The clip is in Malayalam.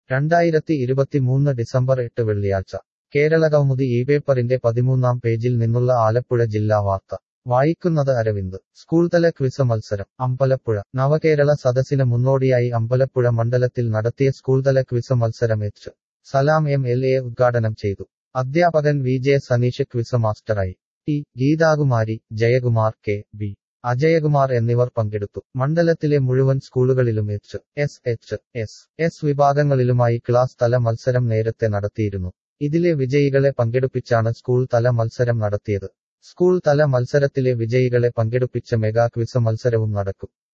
രണ്ടായിരത്തി ഇരുപത്തിമൂന്ന് ഡിസംബർ എട്ട് വെള്ളിയാഴ്ച കേരള കൗമുദി ഈ പേപ്പറിന്റെ പതിമൂന്നാം പേജിൽ നിന്നുള്ള ആലപ്പുഴ ജില്ലാ വാർത്ത വായിക്കുന്നത് അരവിന്ദ് സ്കൂൾതല ക്വിസ് മത്സരം അമ്പലപ്പുഴ നവകേരള സദസ്സിന് മുന്നോടിയായി അമ്പലപ്പുഴ മണ്ഡലത്തിൽ നടത്തിയ സ്കൂൾതല ക്വിസ് മത്സരം H Salam M L A ഉദ്ഘാടനം ചെയ്തു അധ്യാപകൻ വി ജെ സനീഷ് ക്വിസ് മാസ്റ്ററായി T Geethakumari Jayakumar K B Ajayakumar എന്നിവർ പങ്കെടുത്തു മണ്ഡലത്തിലെ മുഴുവൻ സ്കൂളുകളിലും H S H S S വിഭാഗങ്ങളിലുമായി ക്ലാസ് തല മത്സരം നേരത്തെ നടത്തിയിരുന്നു ഇതിലെ വിജയികളെ പങ്കെടുപ്പിച്ചാണ് സ്കൂൾ തല മത്സരം നടത്തിയത് സ്കൂൾ തല മത്സരത്തിലെ വിജയികളെ പങ്കെടുപ്പിച്ച മെഗാ ക്വിസ് മത്സരവും നടക്കും